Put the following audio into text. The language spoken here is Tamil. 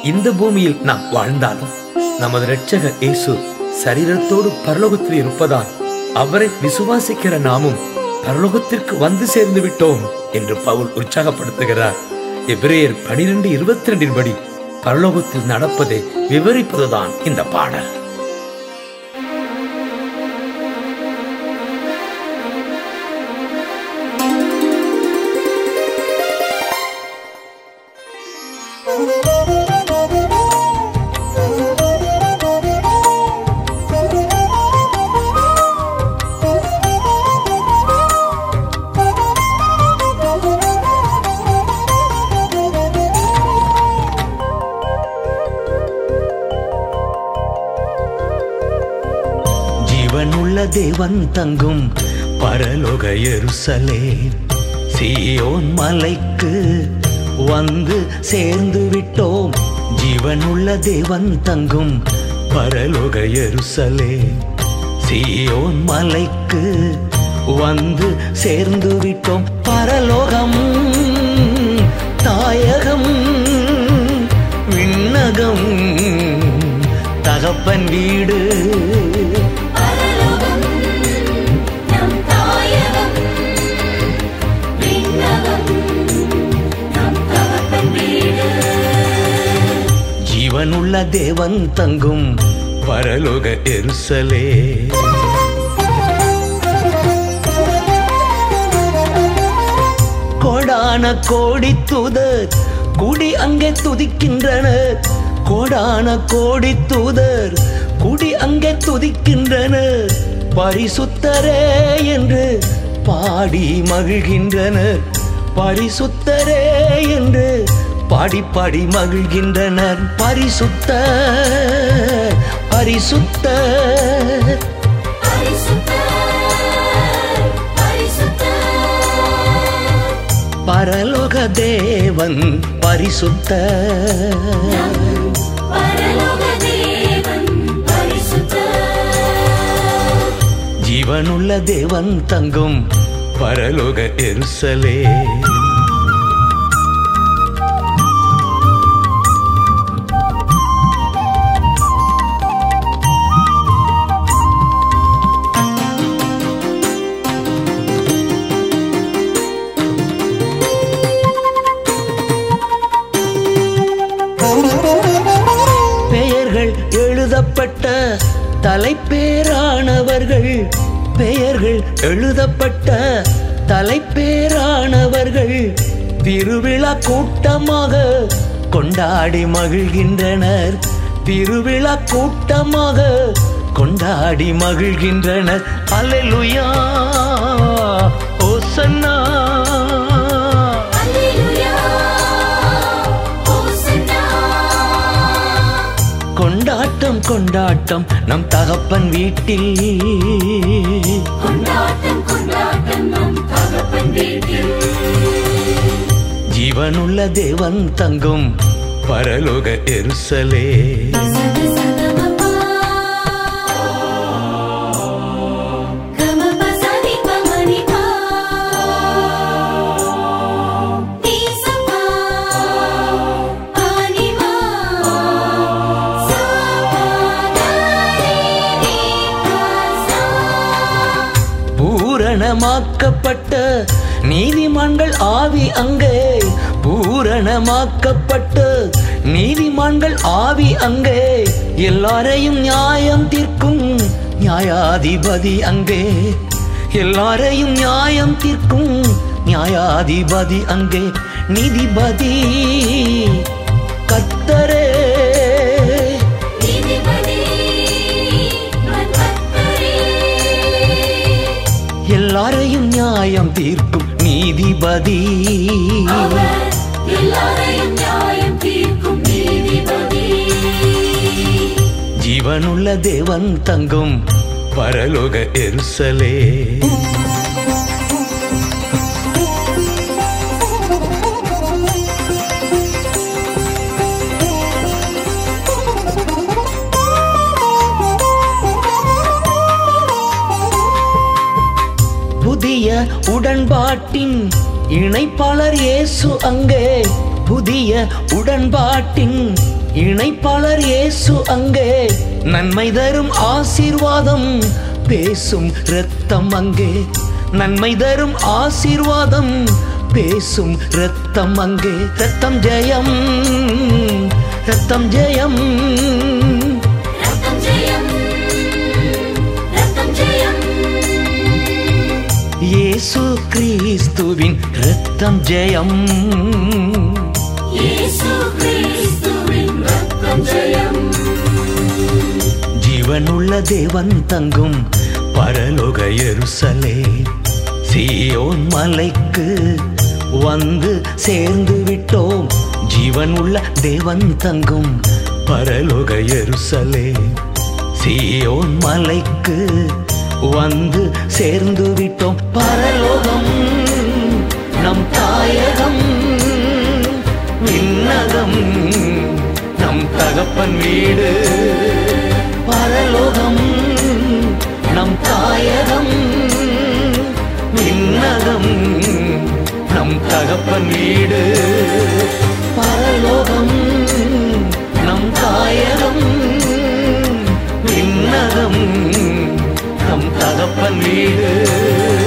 இந்த பூமியில் நாம் வாழ்ந்தாலும் நமது இரட்சகர் இயேசு சரீரத்தோடு பரலோகத்தில் இருப்பதால் அவரை விசுவாசிக்கிற நாமும் பரலோகத்திற்கு வந்து சேர்ந்து விட்டோம் என்று பவுல் உற்சாகப்படுத்துகிறார் எபிரேயர் பனிரெண்டு இருபத்தி ரெண்டின் படி பரலோகத்தில் நடப்பதை விவரிப்பதுதான் இந்த பாடல் ஜீவனுள்ள தேவன் தங்கும் பரலோக எருசலே சீயோன் மலைக்கு வந்து சேர்ந்து விட்டோம் ஜீவனுள்ள தேவன் தங்கும் பரலோக எருசலே சீயோன் மலைக்கு வந்து சேர்ந்து விட்டோம் பரலோகம் தாயகம் விண்ணகம் தகப்பன் வீடு பரலோகம் நம் தாயகம் விண்ணகம் நம் தகப்பன் வீடு ஜீவனுள்ள தேவன் தங்கும் பரலோக எருசலே கோடான கோடி தூதர் குடி அங்கே துதிக்கின்றனர் கோடான கோடி தூதர் குடி அங்கே துதிக்கின்றனர் பரிசுத்தரே என்று பாடி மகிழ்கின்றனர் பரிசுத்தரே என்று பாடி பாடி மகிழ்கின்றனர் பரிசுத்த பரிசுத்த பரிசுத்தர் பரிசுத்தர் பரலோக தேவன் பரிசுத்த பரலோக தேவன் பரிசுத்தர் ஜீவனுள்ள தேவன் தங்கும் பரலோக எருசலே பெயர்கள் எழுதப்பட்ட தலைப்பேரானவர்கள் பெயர்கள் எழுதப்பட்ட தலைப்பேரானவர்கள் திருவிழா கூட்டமாக கொண்டாடி மகிழ்கின்றனர் திருவிழா கூட்டமாக கொண்டாடி மகிழ்கின்றனர் அல்லேலூயா ஓசன்னா அல்லேலூயா ஹோசன்னா கொண்டாட்டம் கொண்டாட்டம் நம் தகப்பன் வீட்டில் கொண்டாட்டம் கொண்டாட்டம் நம் தகப்பன் வீட்டில் ஜீவனுள்ள தேவன் தங்கும் பரலோக எருசலே சதி சதமபா கமப சதி பமனிபா தீசபா பானிமா சாபாதரே நீகாசா பூரணமாக்கப்பட்ட நீதிமான்கள் ஆவி அங்கே பூரணமாக்கப்பட்ட நீதிமான்கள் ஆவி அங்கே எல்லாரையும் நியாயம் தீர்க்கும் நியாயாதிபதி அங்கே எல்லாரையும் நியாயம் தீர்க்கும் நியாயாதிபதி அங்கே நீதிபதி கத்தரே நீதிபதி மன்வத்தரே எல்லாரையும் நியாயம் தீர்க்கும் நீதிபதி அவர் எல்லாரையும் நியாயம் தீர்க்கும் நீதிபதி ஜீவனுள்ள தேவன் தங்கும் பரலோக எருசலே புதிய உடன்பாட்டின் இணைப்பாளர் இயேசு அங்கே புதிய உடன்பாட்டின் இணைப்பாளர் இயேசு அங்கே நன்மை தரும் ஆசீர்வாதம் பேசும் இரத்தம் அங்கே நன்மை தரும் ஆசீர்வாதம் பேசும் இரத்தம் அங்கே ரத்தம் ஜெயம் ரத்தம் ஜெயம் ரத்தம் ஜெயம் ரத்தம் ஜெயம் இயேசு கிறிஸ்துவின் ரத்தம் ஜெயம் இயேசு கிறிஸ்துவின் ரத்தம் ஜெயம் ஜீவனுள்ள தேவன் தங்கும் பரலோக எருசலே சீயோன் மலைக்கு வந்து சேர்ந்து விட்டோம் ஜீவன் உள்ள தேவன் தங்கும் பரலோக எருசலே சீயோன் மலைக்கு வந்து சேர்ந்து விட்டோம் பரலோகம் நம் தாயகம் விண்ணகம் நம் தகப்பன் வீடு பரலோகம் நம் தாயகம் விண்ணகம் நம் தகப்பன் வீடு பரலோகம் நம் தாயகம் விண்ணகம் நம் தகப்பன் வீடு